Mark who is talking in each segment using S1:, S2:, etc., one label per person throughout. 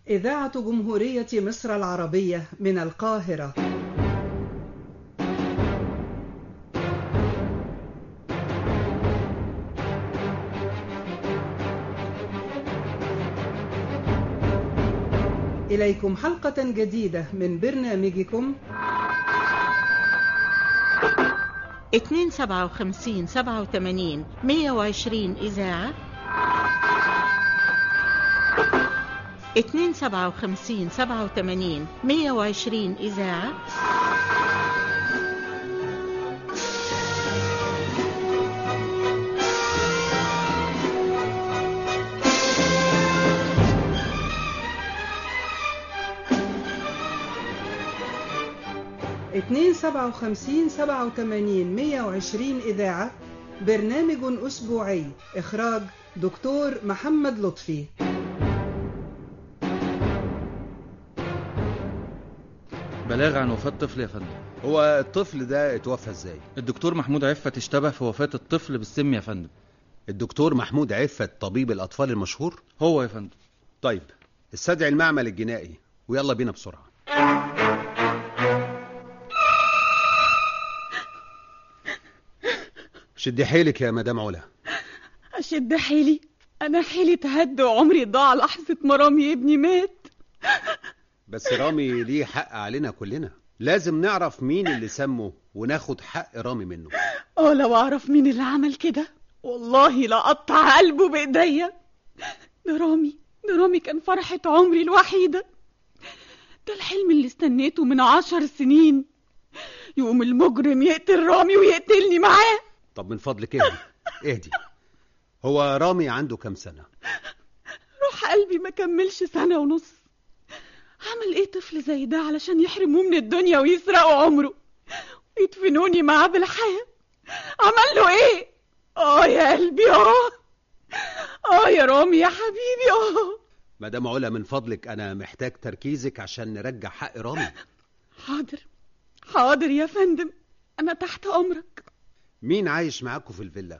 S1: إذاعة جمهورية مصر العربية من القاهرة إليكم حلقة جديدة من برنامجكم
S2: اتنين سبعة وخمسين سبعة وتمانين مية وعشرين إذاعة اتنين سبعة وخمسين سبعة وتمانين مية وعشرين إذاعة
S1: اتنين سبعة وخمسين سبعة وتمانين مية وعشرين إذاعة برنامج أسبوعي إخراج دكتور محمد لطفي
S3: بلاغ عن وفاة طفل يا فندم
S4: هو الطفل ده اتوفى ازاي
S3: الدكتور محمود عفت اشتبه في وفاة الطفل بالسم يا فندم
S4: الدكتور محمود عفت طبيب الاطفال المشهور
S3: هو يا فندم
S4: طيب استدعي المعمل الجنائي ويلا بينا بسرعه شدي حيلك يا مدام علا
S5: أشد حيلي أنا حيلي تهد وعمري ضاع لحظة ما رامي ابني مات
S4: بس رامي ليه حق علينا كلنا لازم نعرف مين اللي سمه وناخد حق رامي منه
S5: اه لو أعرف مين اللي عمل كده والله لأقطع قلبه بإيديا ده رامي ده رامي كان فرحة عمري الوحيدة ده الحلم اللي استنيته من عشر سنين يقوم المجرم يقتل رامي ويقتلني معاه
S4: طب من فضلك اهدي اهدي هو رامي عنده كام سنه
S5: روح قلبي ما كملش سنة ونص عمل ايه طفل زي ده علشان يحرموه من الدنيا ويسرقوا عمره ويدفنوني معاه بالحياة عمل له ايه اه يا قلبي اه اه يا رامي يا حبيبي اه
S4: مدام علا من فضلك انا محتاج تركيزك عشان نرجع حق رامي
S5: حاضر حاضر يا فندم انا تحت امرك
S4: مين عايش معاكم في الفيلا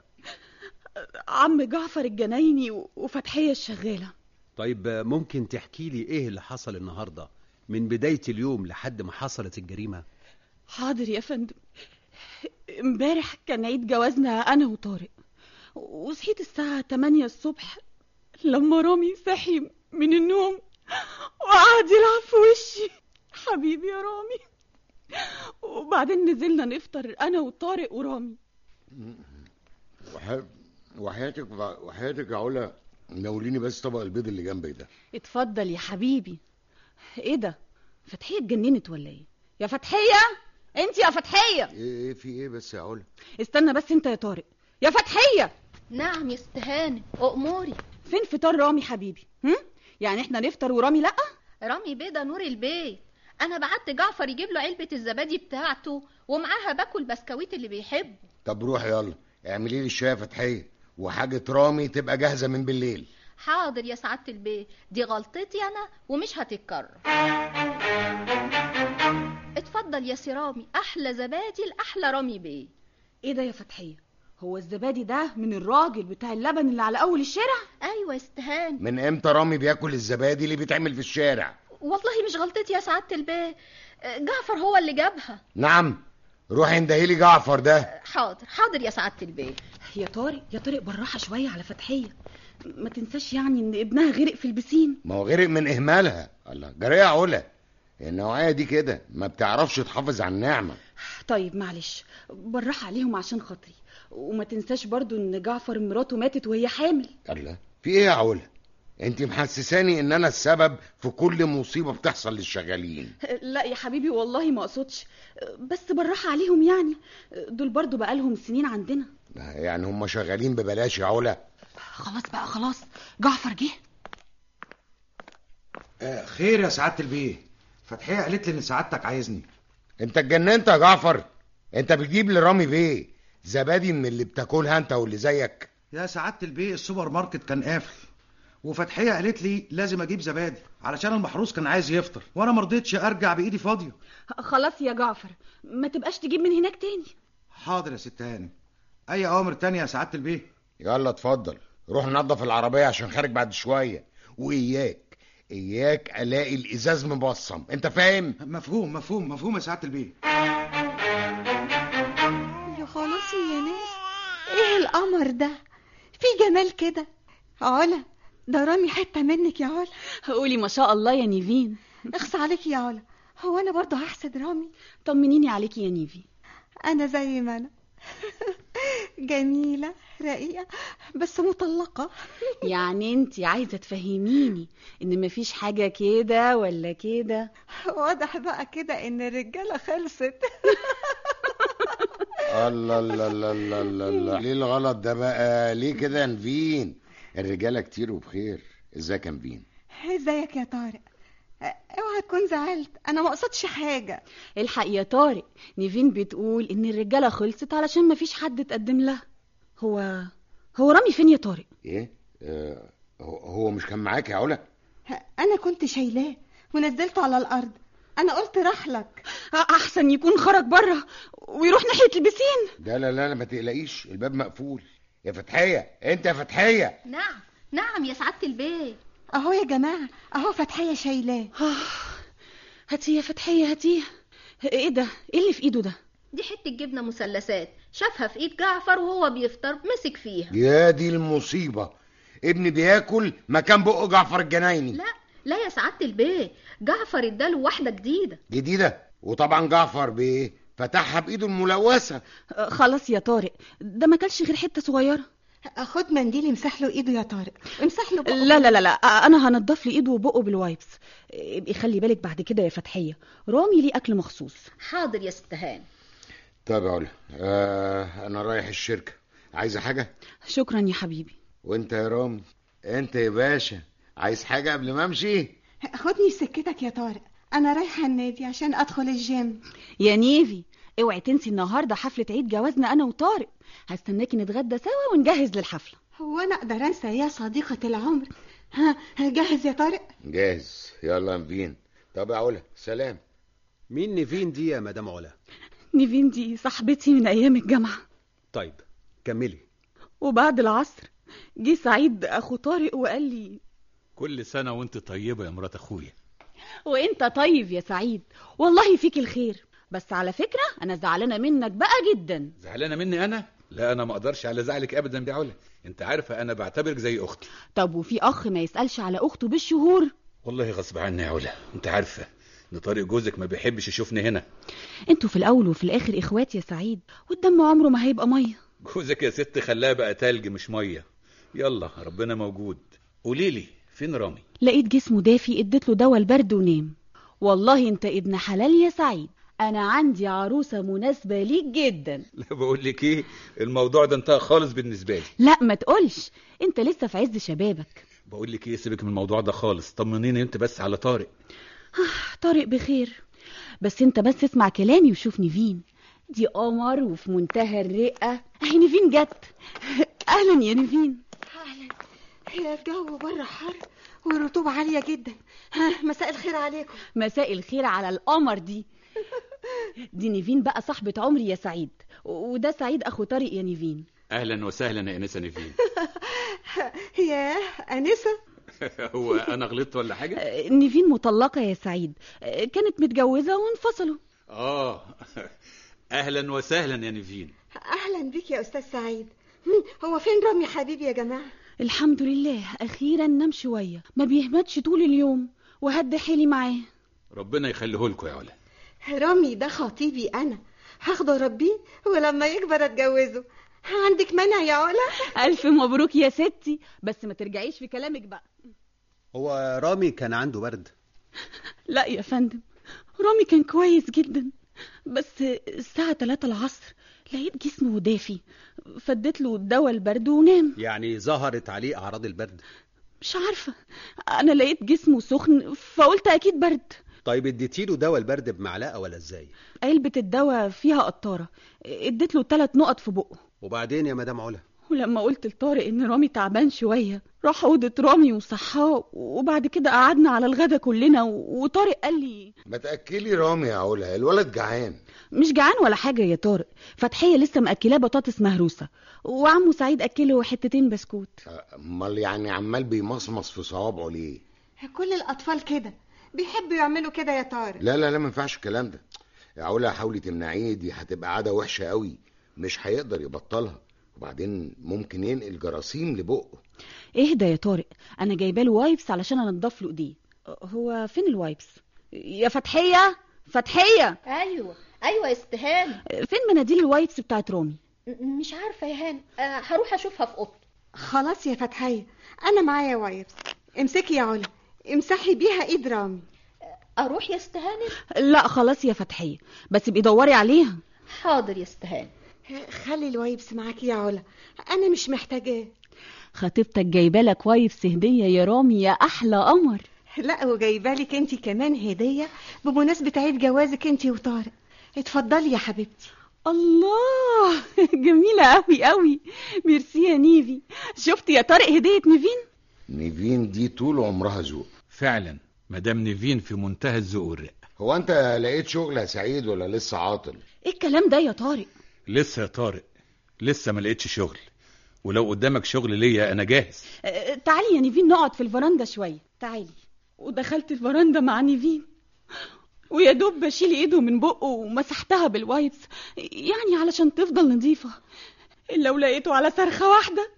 S5: عم جعفر الجنايني و- وفتحية الشغالة
S4: طيب ممكن تحكي لي ايه اللي حصل النهارده من بدايه اليوم لحد ما حصلت الجريمه
S5: حاضر يا فندم امبارح كان عيد جوازنا انا وطارق وصحيت الساعة 8 الصبح لما رامي صحي من النوم وقعد يلعب في وشي حبيبي يا رامي وبعدين نزلنا نفطر انا وطارق ورامي
S6: وح... وحياتك وحياتك يا علا ناوليني بس طبق البيض اللي جنبك ده
S5: اتفضل يا حبيبي ايه ده فتحية اتجننت ولا ايه يا فتحية انت يا فتحية
S6: ايه ايه في ايه بس يا علا
S5: استنى بس انت يا طارق يا فتحية
S7: نعم يا استهانة أأموري
S5: فين فطار رامي حبيبي هم؟ يعني احنا نفطر ورامي لا
S7: رامي بيضة نور البيت أنا بعت جعفر يجيب له علبة الزبادي بتاعته ومعاها باكل بسكويت اللي بيحبه
S6: طب روحي يلا اعملي لي الشاي يا فتحيه وحاجه رامي تبقى جاهزه من بالليل
S7: حاضر يا سعادة البيت دي غلطتي أنا ومش هتتكرر اتفضل يا سي رامي أحلى زبادي لأحلى رامي بيه
S5: ايه ده يا فتحية هو الزبادي ده من الراجل بتاع اللبن اللي على اول الشارع
S7: أيوة يا استهانة
S6: من امتى رامي بياكل الزبادي اللي بيتعمل في الشارع
S7: والله مش غلطتي يا سعادة البيت جعفر هو اللي جابها
S6: نعم روحي اندهيلي جعفر ده
S7: حاضر حاضر يا سعادة البيت
S5: يا طارق يا طارق بالراحة شوية على فتحية ما تنساش يعني ان ابنها غرق في البسين
S6: ما هو غرق من اهمالها الله جريه يا علا النوعيه دي كده ما بتعرفش تحافظ على النعمه
S5: طيب معلش بالراحة عليهم عشان خاطري وما تنساش برضو ان جعفر مراته ماتت وهي حامل
S6: الله في ايه يا علا انت محسساني ان انا السبب في كل مصيبه بتحصل للشغالين
S5: لا يا حبيبي والله ما اقصدش بس بالراحة عليهم يعني دول برضو بقالهم سنين عندنا
S6: يعني هم شغالين ببلاش يا علا
S5: خلاص بقى خلاص جعفر جه
S8: آه، خير يا سعادة البيه فتحية قالت لي ان سعادتك عايزني
S6: انت اتجننت يا جعفر انت بتجيب لرامي بيه زبادي من اللي بتاكلها انت واللي زيك
S8: يا سعادة البيه السوبر ماركت كان قافل وفتحية قالت لي لازم اجيب زبادي علشان المحروس كان عايز يفطر وانا مرضتش ارجع بايدي فاضية
S5: خلاص يا جعفر ما تبقاش تجيب من هناك تاني
S8: حاضر يا ست هانم اي اوامر تانية يا سعادة البيه
S6: يلا اتفضل روح نظف العربيه عشان خارج بعد شويه واياك اياك الاقي الازاز مبصم انت فاهم
S8: مفهوم مفهوم مفهوم يا سعاده البيه
S9: يا خلاصي يا ناس ايه القمر ده في جمال كده علا ده رامي حته منك يا علا
S5: قولي ما شاء الله يا نيفين
S9: اخص عليك يا علا هو انا برضه هحسد رامي
S5: طمنيني عليكي يا نيفي
S9: انا زي ما انا جميله رقيقه بس مطلقه
S5: يعني انت عايزه تفهميني ان مفيش حاجه كده ولا كده
S9: واضح بقى كده ان الرجاله خلصت
S6: الله الله الله الله الله الله ليه الغلط ده بقى ليه كده يا نفين الرجاله كتير وبخير ازيك يا نفين
S9: ازيك يا طارق اوعى تكون زعلت انا ما قصدش حاجه
S5: الحق يا طارق نيفين بتقول ان الرجاله خلصت علشان مفيش حد اتقدم لها هو هو رامي فين يا طارق
S6: ايه آه هو- هو مش كان معاك يا علا
S9: انا كنت شايلاه ونزلته على الارض انا قلت راح لك
S5: احسن يكون خرج بره ويروح ناحيه البسين
S6: لا لا لا ما تقلقيش الباب مقفول يا فتحيه انت يا فتحيه
S7: نعم نعم يا سعادة البيت
S9: اهو يا جماعه اهو فتحيه شايلاه
S5: هاتيه يا فتحيه هاتيه ايه ده ايه اللي في ايده ده
S7: دي حتة جبنة مثلثات شافها في ايد جعفر وهو بيفطر مسك فيها
S6: يا دي المصيبه ابني بياكل مكان بقه جعفر الجنايني
S7: لا لا يا سعادة البيت جعفر اداله واحدة جديدة
S6: جديده وطبعا جعفر بايه فتحها بايده الملوثه
S5: آه، خلاص يا طارق ده ما كلش غير حته صغيره
S9: خد منديل امسح له ايده يا طارق امسح له بقه.
S5: لا لا لا لا آه، انا هنضف لي ايده وبقه بالوايبس آه، ابقي خلي بالك بعد كده يا فتحيه رامي ليه اكل مخصوص
S7: حاضر يا ست هاني
S6: طب يا علا آه انا رايح الشركه عايزه حاجه
S5: شكرا يا حبيبي
S6: وانت يا رامي انت يا باشا عايز حاجه قبل ما امشي
S9: خدني في سكتك يا طارق انا رايحه النادي عشان ادخل الجيم
S5: يا نيفي اوعي تنسي النهارده حفله عيد جوازنا انا وطارق هستناكي نتغدى سوا ونجهز للحفله
S9: هو انا اقدر انسى يا صديقه العمر ها ها، جاهز يا طارق
S6: جاهز يلا يا نفين طب يا علا سلام
S4: مين نيفين دي يا مدام علا
S5: نيفين دي صاحبتي من ايام الجامعه
S4: طيب كملي
S5: وبعد العصر جه سعيد اخو طارق وقال لي
S10: كل سنة وانت طيبة يا مرات اخويا
S5: وانت طيب يا سعيد والله فيك الخير بس على فكره انا زعلانه منك بقى جدا
S10: زعلانة مني انا لا انا ما اقدرش على زعلك ابدا يا علا انت عارفة انا بعتبرك زي اختي
S5: طب وفي اخ ما يسالش على اخته بالشهور
S10: والله غصب عني يا علا انت عارفة ان طارق جوزك ما بيحبش يشوفني هنا
S5: انتوا في الاول وفي الاخر اخوات يا سعيد والدم عمره ما هيبقى ميه
S10: جوزك يا ست خلاه بقى تلج مش مية يلا ربنا موجود قوليلي فين رامي
S5: لقيت جسمه دافي اديت له دواء البرد ونام والله انت ابن حلال يا سعيد انا عندي عروسه مناسبه ليك جدا
S10: لا بقول لك ايه الموضوع ده انتهى خالص بالنسبة لي
S5: لا ما تقولش انت لسه في عز شبابك
S10: بقول لك ايه سيبك من الموضوع ده خالص طمنيني انت بس على طارق
S5: طارق بخير بس انت بس اسمع كلامي وشوف نيفين دي قمر وفي منتهى الرقه اهي نيفين جت اهلا يا نيفين
S9: اهلا هي الجو بره حر والرطوبه عاليه جدا ها مساء الخير عليكم
S5: مساء الخير على القمر دي دي نيفين بقى صاحبة عمري يا سعيد وده سعيد اخو طارق يا نيفين
S10: اهلا وسهلا يا انسه نيفين
S9: يا انسه
S10: هو انا غلطت ولا حاجه
S5: آه، نيفين مطلقة يا سعيد آه، كانت متجوزة وانفصلوا
S10: اه اهلا وسهلا يا نيفين
S9: اهلا بيك يا استاذ سعيد هم، هو فين رامي حبيبي يا جماعه
S5: الحمد لله اخيرا نام شوية ما بيهمتش طول اليوم وهد حيلي معاه
S10: ربنا يخليه لكم يا علا
S9: رامي ده خطيبي انا هاخده اربيه ولما يكبر اتجوزه عندك مانع يا علا
S5: الف مبروك يا ستي بس ما ترجعيش في كلامك بقى
S4: هو رامي كان عنده برد
S5: لا يا فندم رامي كان كويس جدا بس الساعة 3 العصر لقيت جسمه دافي فديت له دواء البرد ونام
S4: يعني ظهرت عليه اعراض البرد
S5: مش عارفة أنا لقيت جسمه سخن فقلت أكيد برد
S4: طيب اديتيله دواء البرد بمعلقه ولا ازاي
S5: علبة الدواء فيها قطارة اديت له ثلاث نقط في بقه
S4: وبعدين يا مدام علا
S5: ولما قلت لطارق ان رامي تعبان شوية راح اوضة رامي وصحاه وبعد كده قعدنا على الغدا كلنا و- وطارق قال لي
S6: ما تاكلي رامي يا علا الولد جعان
S5: مش جعان ولا حاجة يا طارق فتحية لسه مأكلاه بطاطس مهروسة وعمو سعيد أكله حتتين بسكوت
S6: امال يعني عمال بيمصمص في صوابعه ليه
S9: كل الأطفال كده بيحبوا يعملوا كده يا طارق
S6: لا لا لا ما ينفعش الكلام ده يا علا حاولي تمنعيه دي هتبقى عادة وحشة قوي مش هيقدر يبطلها وبعدين ممكن ينقل جراثيم لبقه
S5: اهدى يا طارق انا جايبه له وايبس علشان انضف له ايديه هو فين الوايبس يا فتحيه فتحيه
S7: ايوه ايوه يا استهان
S5: فين مناديل الوايبس بتاعت رامي
S7: م- مش عارفه يا هان آه، هروح اشوفها في اوضته
S9: خلاص يا فتحية أنا معايا وايبس امسكي يا علا امسحي بيها إيد رامي
S7: اروح يا استهان
S5: لا خلاص يا فتحيه بس ابقي دوري عليها
S7: حاضر يا استهان
S9: خلي الوايبس معاكي يا علا أنا مش محتاجاه
S5: خطيبتك جايبه لك وايبس هديه يا رامي يا احلى قمر
S9: لا وجايبالك انت كمان هدية بمناسبة عيد جوازك انت وطارق اتفضلي يا حبيبتي
S5: الله جميله قوي قوي ميرسي يا نيفي شفت يا طارق هديه نيفين
S6: نيفين دي طول عمرها ذوق
S10: فعلا مدام نيفين في منتهى الذوق والرق
S6: هو انت لقيت شغل يا سعيد ولا لسه عاطل
S5: ايه الكلام ده يا طارق
S10: لسه يا طارق لسه ما لقيتش شغل ولو قدامك شغل ليا انا جاهز
S5: آه، تعالي يا نيفين نقعد في الفرندا شويه تعالي ودخلت الفرندا مع نيفين ويا دوب بشيل ايده من بقه ومسحتها بالوايبس يعني علشان تفضل نظيفه الا ولقيته على صرخه واحده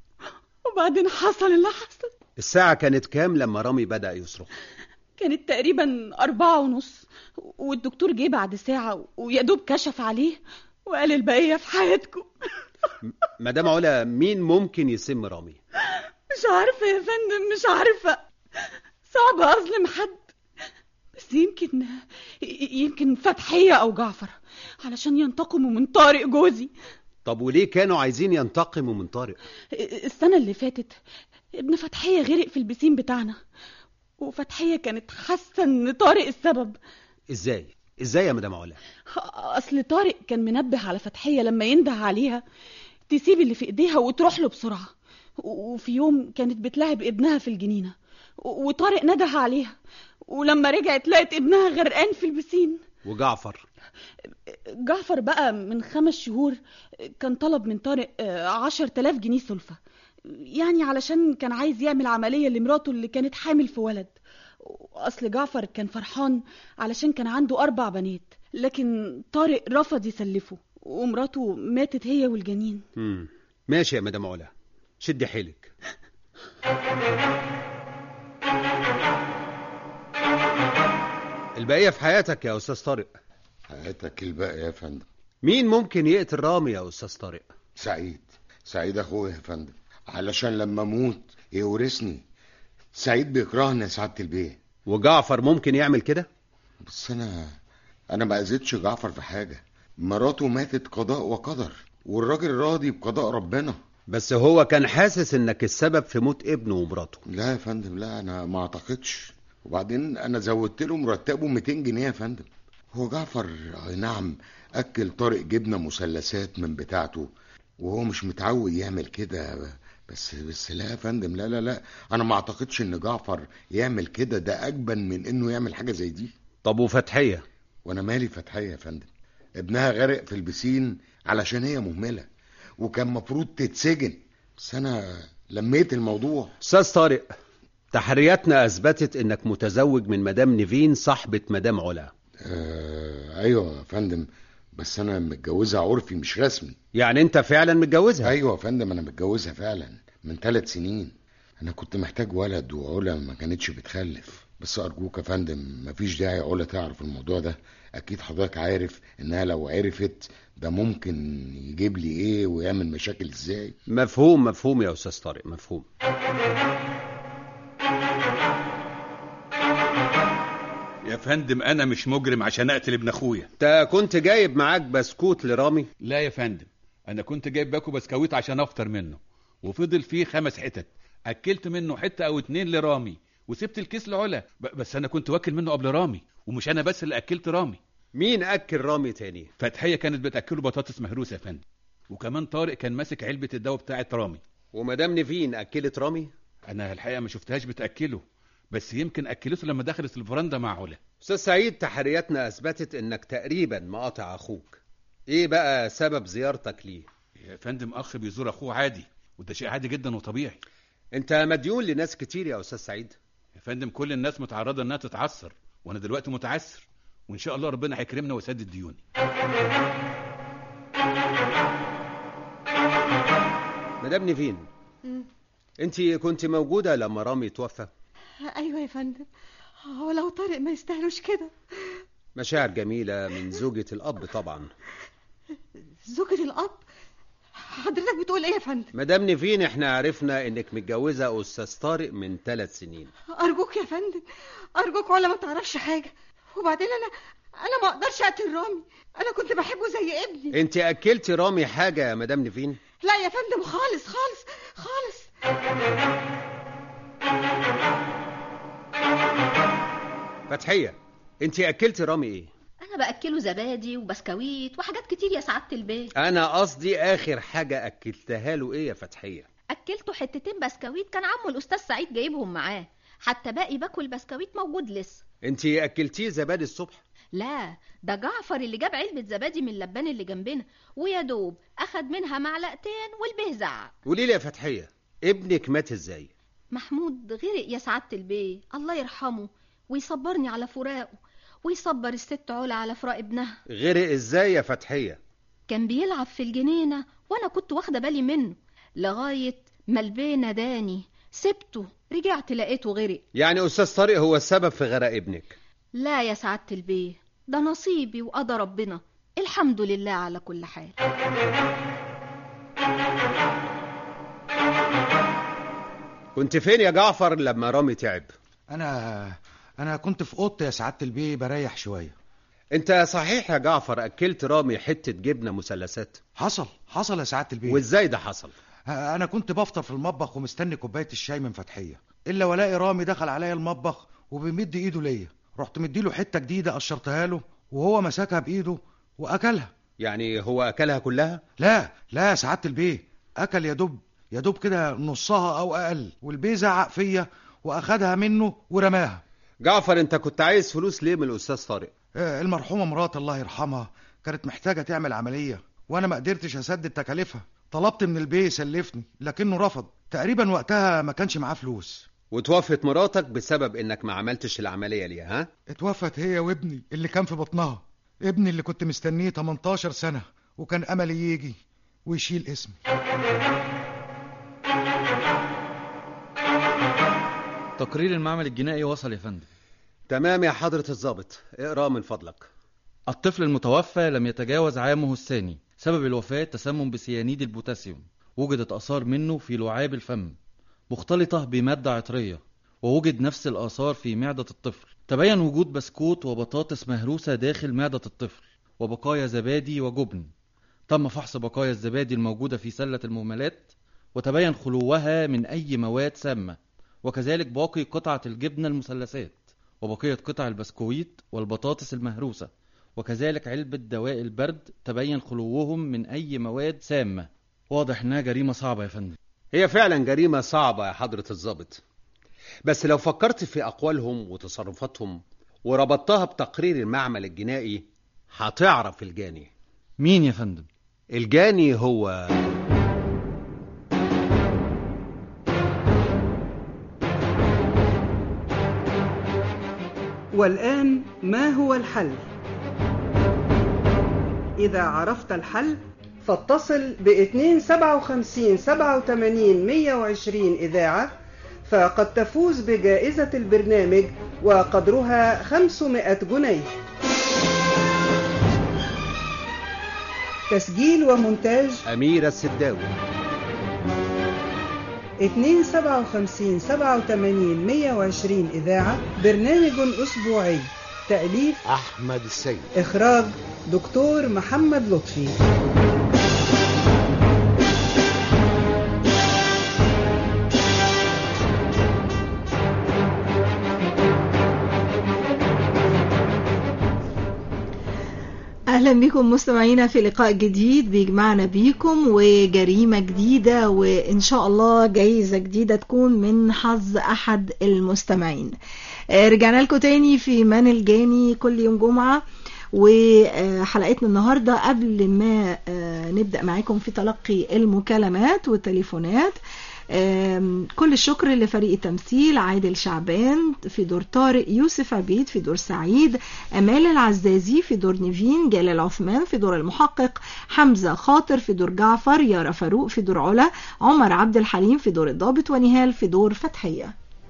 S5: وبعدين حصل اللي حصل
S4: الساعة كانت كام لما رامي بدأ يصرخ
S5: كانت تقريبا أربعة ونص والدكتور جه بعد ساعة ويا دوب كشف عليه وقال البقية في حياتكم
S4: مدام علا مين ممكن يسم رامي
S5: مش عارفة يا فندم مش عارفة صعب أظلم حد بس يمكن يمكن فتحية أو جعفر علشان ينتقموا من طارق جوزي
S4: طب وليه كانوا عايزين ينتقموا من طارق
S5: السنة اللي فاتت ابن فتحية غرق في البسين بتاعنا وفتحية كانت حاسة إن طارق السبب
S4: ازاي ازاي يا مدام علا
S5: أصل طارق كان منبه على فتحية لما ينده عليها تسيب اللي في إيديها وتروح له بسرعة وفي يوم كانت بتلعب ابنها في الجنينة وطارق نده عليها ولما رجعت لقت ابنها غرقان في البسين
S4: وجعفر
S5: جعفر بقى من خمس شهور كان طلب من طارق آه، عشر تلاف جنيه سلفة يعني علشان كان عايز يعمل عملية لمراته اللي كانت حامل في ولد أصل جعفر كان فرحان علشان كان عنده أربع بنات لكن طارق رفض يسلفه ومراته ماتت هي والجنين
S4: مم. ماشي يا مدام علا شدي حيلك البقية في حياتك يا أستاذ طارق
S6: حياتك الباقي يا فندم
S4: مين ممكن يقتل رامي يا أستاذ طارق
S6: سعيد سعيد اخويا يا فندم علشان لما اموت يورثني سعيد بيكرهني يا سعاده البيه
S4: وجعفر ممكن يعمل كده
S6: بس انا انا ما اذيتش جعفر في حاجه مراته ماتت قضاء وقدر والراجل راضي بقضاء ربنا
S4: بس هو كان حاسس انك السبب في موت ابنه ومراته
S6: لا يا فندم لا انا ما اعتقدش وبعدين انا زودت له مرتبه 200 جنيه يا فندم هو جعفر اي نعم اكل طارق جبنه مثلثات من بتاعته وهو مش متعود يعمل كده بس بس لا يا فندم لا لا لا انا ما اعتقدش ان جعفر يعمل كده ده اجبن من انه يعمل حاجه زي دي
S4: طب وفتحية
S6: وانا مالي فتحيه يا فندم ابنها غرق في البسين علشان هي مهمله وكان مفروض تتسجن بس انا لميت الموضوع
S4: أستاذ طارق تحرياتنا أثبتت انك متزوج من مدام نيفين صاحبة مدام علا
S6: آه ايوه يا فندم بس انا متجوزها عرفي مش رسمي
S4: يعني انت فعلا متجوزها
S6: ايوه يا فندم انا متجوزها فعلا من ثلاث سنين انا كنت محتاج ولد وعلا ما كانتش بتخلف بس ارجوك يا فندم مفيش داعي علا تعرف الموضوع ده اكيد حضرتك عارف انها لو عرفت ده ممكن يجيب لي ايه ويعمل مشاكل ازاي
S4: مفهوم مفهوم يا أستاذ طارق مفهوم
S10: يا فندم انا مش مجرم عشان اقتل ابن اخويا
S4: انت كنت جايب معاك بسكوت لرامي
S10: لا يا فندم انا كنت جايب باكو بسكويت عشان افطر منه وفضل فيه خمس حتت اكلت منه حته او اتنين لرامي وسبت الكيس لعلا ب- بس انا كنت واكل منه قبل رامي ومش انا بس اللي اكلت رامي
S4: مين أكل رامي تاني
S10: فتحيه كانت بتاكله بطاطس مهروسه يا فندم وكمان طارق كان ماسك علبه الدواء بتاعه رامي
S4: ومدام نيفين أكلت رامي
S10: انا الحقيقه ما شفتهاش بتاكله بس يمكن اكلته لما دخلت الفرندا مع علا
S4: أستاذ سعيد تحرياتنا أثبتت انك تقريبا مقاطع أخوك ايه بقى سبب زيارتك ليه
S10: يا فندم اخ بيزور اخوه عادي وده شيء عادي جدا وطبيعي
S4: انت مديون لناس كتير يا أستاذ سعيد
S10: يا فندم كل الناس متعرضه انها تتعثر وانا دلوقتي متعثر وان شاء الله ربنا هيكرمنا ويسدد ديوني
S4: مدام نيفين
S9: مم.
S4: انت كنت موجودة لما رامي توفى
S9: ايوه يا فندم هو لو طارق ما يستاهلوش كده
S4: مشاعر جميلة من زوجة الأب طبعا
S9: زوجة الاب حضرتك بتقول ايه يا فندم
S4: مدام نيفين احنا عرفنا انك متجوزة أستاذ طارق من ثلاث سنين
S9: ارجوك يا فندم ارجوك ولا ما تعرفش حاجه وبعدين انا انا ما اقدرش اقتل رامي انا كنت بحبه زي ابني
S4: انت أكلتي رامي حاجة يا مدام نيفين
S9: لا يا فندم خالص خالص خالص
S4: فتحية انت أكلتي رامي ايه
S7: انا باكله زبادي وبسكويت وحاجات كتير يا سعاده البيت
S4: انا قصدي اخر حاجة اكلتها له ايه يا فتحية
S7: اكلته حتتين بسكويت كان عمه الاستاذ سعيد جايبهم معاه حتى باقي باكل البسكويت موجود لسه
S4: انت اكلتيه زبادي الصبح
S7: لا ده جعفر اللي جاب علبة زبادي من اللبان اللي جنبنا ويا دوب أخد منها معلقتين والبه زعق
S4: قولي لي يا فتحية ابنك مات ازاي
S7: محمود غرق يا سعادة البيه الله يرحمه ويصبرني على فراقه ويصبر الست علا على فراق ابنها
S4: غرق ازاي يا فتحية
S7: كان بيلعب في الجنينة وأنا كنت واخدة بالي منه لغاية ما البيه ناداني سبته رجعت لقيته غرق
S4: يعني أستاذ طارق هو السبب في غرق ابنك
S7: لا يا سعادة البيه ده نصيبي وقضى ربنا الحمد لله على كل حال
S4: كنت فين يا جعفر لما رامي تعب
S8: انا انا كنت في اوضتي يا سعاده البيه بريح شويه
S4: انت صحيح يا جعفر اكلت رامي حتة جبنة مثلثات
S8: حصل حصل يا سعاده البيه
S4: وازاي ده حصل
S8: انا كنت بفطر في المطبخ ومستني كوبايه الشاي من فتحيه الا ولاقي رامي دخل عليا المطبخ وبيمد ايده ليا رحت مديله حته جديده قشرتها له وهو مسكها بايده واكلها
S4: يعني هو اكلها كلها
S8: لا لا يا سعاده البيه اكل يا دوب يا دوب كده نصها او اقل والبيه زعق فيا واخدها منه ورماها
S4: جعفر انت كنت عايز فلوس ليه من الاستاذ طارق
S8: آه، المرحومه مرات الله يرحمها كانت محتاجه تعمل عمليه وانا ما قدرتش اسدد تكاليفها طلبت من البيه يسلفني لكنه رفض تقريبا وقتها ما كانش معاه فلوس
S4: وتوفت مراتك بسبب انك ما عملتش العملية ليها ها
S8: اتوفت هي وابني اللي كان في بطنها ابني اللي كنت مستنيه 18 سنة وكان أملي يجي ويشيل اسمي
S3: تقرير المعمل الجنائي وصل يا فندم
S4: تمام يا حضرة الضابط اقرا من فضلك
S3: الطفل المتوفى لم يتجاوز عامه الثاني سبب الوفاة تسمم بسيانيد البوتاسيوم وجدت آثار منه في لعاب الفم مختلطة بمادة عطرية ووجد نفس الآثار في معدة الطفل تبين وجود بسكوت وبطاطس مهروسة داخل معدة الطفل وبقايا زبادي وجبن تم فحص بقايا الزبادي الموجودة في سلة المهملات وتبين خلوها من أي مواد سامة وكذلك باقي قطعة الجبنة المثلثات وبقية قطع البسكويت والبطاطس المهروسة وكذلك علبة دواء البرد تبين خلوهم من أي مواد سامة واضح إنها جريمة صعبة يا فندم
S4: هي فعلا جريمة صعبة يا حضرة الضابط بس لو فكرت في أقوالهم وتصرفاتهم وربطتها بتقرير المعمل الجنائي هتعرف الجاني
S3: مين يا فندم؟
S4: الجاني هو
S1: والآن ما هو الحل؟ إذا عرفت الحل فاتصل ب 257 87 120 إذاعة فقد تفوز بجائزة البرنامج وقدرها 500 جنيه تسجيل ومونتاج
S4: أميرة السداوي
S1: 257 87 120 إذاعة برنامج أسبوعي تأليف
S6: أحمد السيد
S1: إخراج دكتور محمد لطفي
S9: اهلا بكم مستمعينا في لقاء جديد بيجمعنا بيكم وجريمة جديدة وان شاء الله جايزة جديدة تكون من حظ احد المستمعين آه، رجعنا لكم تاني في من الجاني كل يوم جمعة وحلقتنا النهاردة قبل ما آه، نبدأ معاكم في تلقي المكالمات والتليفونات آم، كل الشكر لفريق التمثيل عادل شعبان في دور طارق يوسف عبيد في دور سعيد أمال العزازي في دور نيفين جلال عثمان في دور المحقق حمزة خاطر في دور جعفر يارا فاروق في دور علا عمر عبد الحليم في دور الضابط ونهال في دور فتحية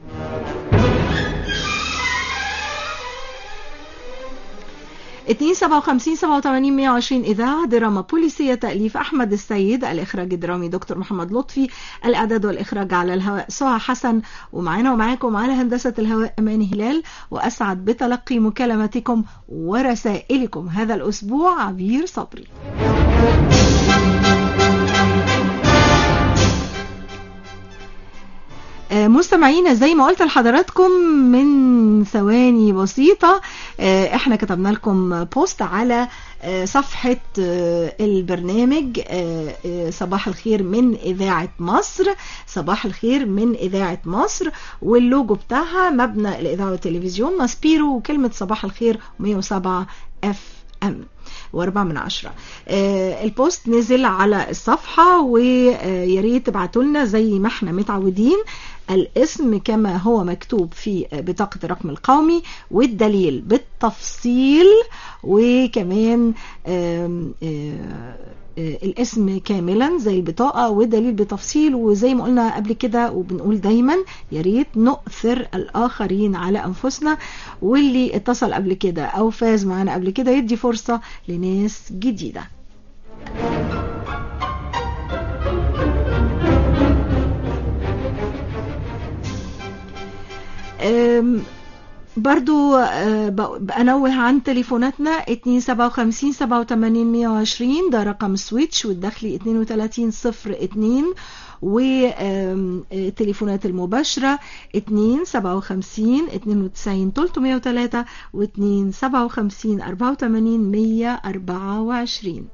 S9: اتنين سبعة وخمسين سبعة وتمانين مية وعشرين إذاعة دراما بوليسية تأليف أحمد السيد الإخراج الدرامي دكتور محمد لطفي الإعداد والإخراج على الهواء سهى حسن ومعانا ومعاكم على هندسة الهواء أماني هلال وأسعد بتلقي مكالماتكم ورسائلكم هذا الأسبوع عبير صبري آه، مستمعينا زي ما قلت لحضراتكم من ثواني بسيطة آه، احنا كتبنا لكم بوست على آه، صفحة آه، البرنامج آه، آه، صباح الخير من إذاعة مصر صباح الخير من إذاعة مصر واللوجو بتاعها مبنى الإذاعة والتلفزيون ماسبيرو وكلمة صباح الخير 107 اف ام واربعة من عشرة آه، البوست نزل على الصفحة ويا ريت تبعتوا لنا زي ما احنا متعودين الاسم كما هو مكتوب في بطاقة الرقم القومي والدليل بالتفصيل وكمان آم، آه، آه، الاسم كاملا زي البطاقة والدليل بتفصيل وزي ما قلنا قبل كده وبنقول دايما يا ريت نؤثر الآخرين على أنفسنا واللي اتصل قبل كده أو فاز معانا قبل كده يدي فرصة لناس جديدة أم، برضو آه، ب- بأنوه عن تليفوناتنا 257 87 120 ده رقم سويتش والداخلي 32 02 والتليفونات المباشرة 2 57 92 303 و 2 57 84 124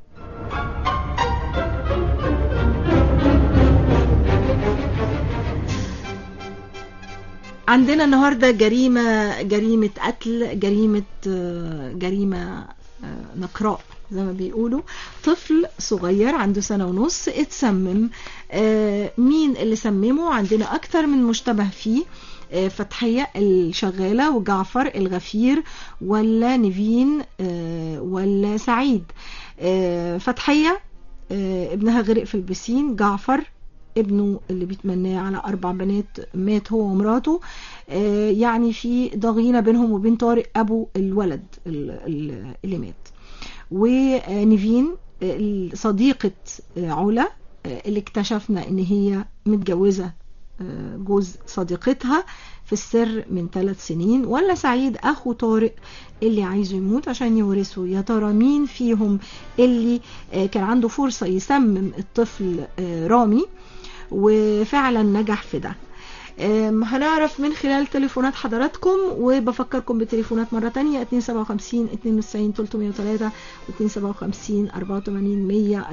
S9: عندنا النهارده جريمة جريمة قتل جريمة آه، جريمة آه، نقراء زي ما بيقولوا طفل صغير عنده سنة ونص اتسمم آه، مين اللي سممه عندنا أكثر من مشتبه فيه آه، فتحية الشغالة وجعفر الغفير ولا نيفين آه، ولا سعيد آه، فتحية آه، ابنها غرق في البسين جعفر ابنه اللي بيتمناه على أربع بنات مات هو ومراته آه، يعني في ضغينة بينهم وبين طارق أبو الولد ال- ال- اللي مات ونيفين آه، صديقة آه، علا آه، اللي اكتشفنا ان هي متجوزة آه، جوز صديقتها في السر من ثلاث سنين ولا سعيد اخو طارق اللي عايزه يموت عشان يورثه يا ترى مين فيهم اللي آه، كان عنده فرصة يسمم الطفل آه، رامي وفعلا نجح في ده أم، هنعرف من خلال تليفونات حضراتكم وبفكركم بالتليفونات مرة تانية 257 92 303 و 257 84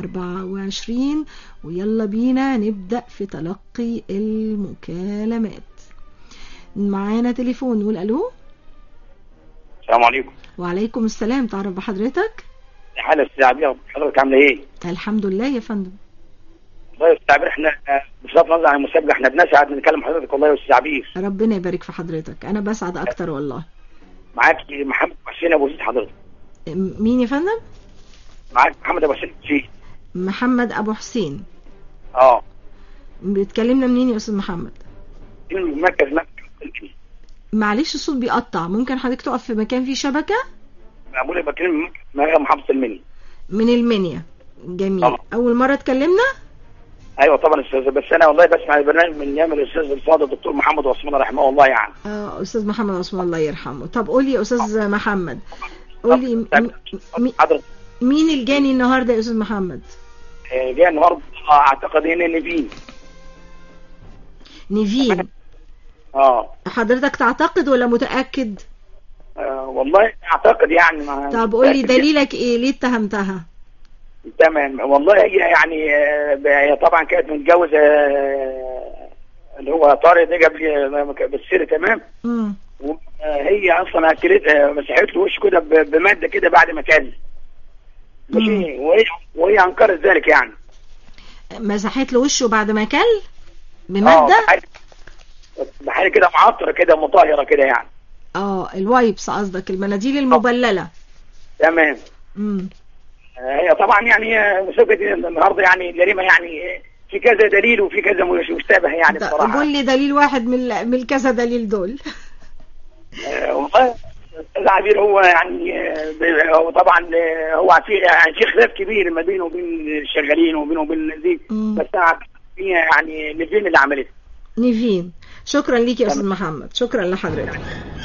S9: 124 ويلا بينا نبدأ في تلقي المكالمات معانا تليفون نقول ألو
S11: السلام عليكم
S9: وعليكم السلام تعرف بحضرتك
S11: حالة استاذ عبير حضرتك عامله ايه؟
S9: الحمد لله يا فندم
S11: والله يا استاذ عبير احنا آه، بصرف النظر عن المسابقه احنا بنسعد نكلم حضرتك والله يا استاذ عبير
S9: ربنا يبارك في حضرتك أنا بسعد أكتر والله
S11: معاك محمد حسين ابو زيد حضرتك
S9: م- مين يا فندم
S11: معاك محمد ابو حسين شيء
S9: محمد أبو حسين
S11: اه
S9: بيتكلمنا منين يا أستاذ محمد
S11: في مركز مركز
S9: معلش الصوت بيقطع ممكن حضرتك تقف في مكان فيه شبكة
S11: بقول لك بكلم مركز محافظه المني
S9: من المنيا جميل
S11: طبعا.
S9: أول مرة اتكلمنا
S11: ايوه طبعا استاذ بس انا والله بسمع البرنامج من ايام الاستاذ الفاضل الدكتور محمد عثمان رحمه الله يعني
S9: آه أستاذ محمد عثمان الله يرحمه طب قولي يا أستاذ محمد قولي م- م- م-
S11: حضرتك
S9: مين الجاني النهاردة يا أستاذ محمد
S11: آه، جاي النهارده آه، اعتقد ان نيفين
S9: نيفين
S11: اه
S9: حضرتك تعتقد ولا متأكد
S11: آه، والله اعتقد يعني ما
S9: طب قولي
S11: متأكد.
S9: دليلك ايه ليه اتهمتها
S11: تمام والله هي يعني آه، هي طبعا كانت متجوزه آه، اللي هو طارق ده قبل بالسر تمام
S9: مم.
S11: وهي اصلا اكلت آه، مسحت له وشه كده ب- بماده كده بعد ما كان ماشي وهي وهي انكرت ذلك يعني
S9: مسحت له وشه بعد ما كل بمادة
S11: بحاجة- بحاجه كده معطره كده مطهره كده يعني
S9: اه الوايبس قصدك المناديل المبللة
S11: تمام
S9: امم
S11: آه، هي طبعا يعني آه، مسابقه النهارده يعني جريمه يعني آه، في كذا دليل وفي كذا مش- مشتبه يعني بصراحه
S9: قول لي دليل واحد من ال- من كذا دليل دول
S11: آه، والله استاذ عبير هو يعني آه، ب- هو طبعا آه، هو في يعني في خلاف كبير ما بينه وبين الشغالين وبينه وبين الناس دي
S9: مم.
S11: بس أنا هي يعني نيفين اللي عملتها
S9: نيفين شكرا ليك يا استاذ محمد شكرا لحضرتك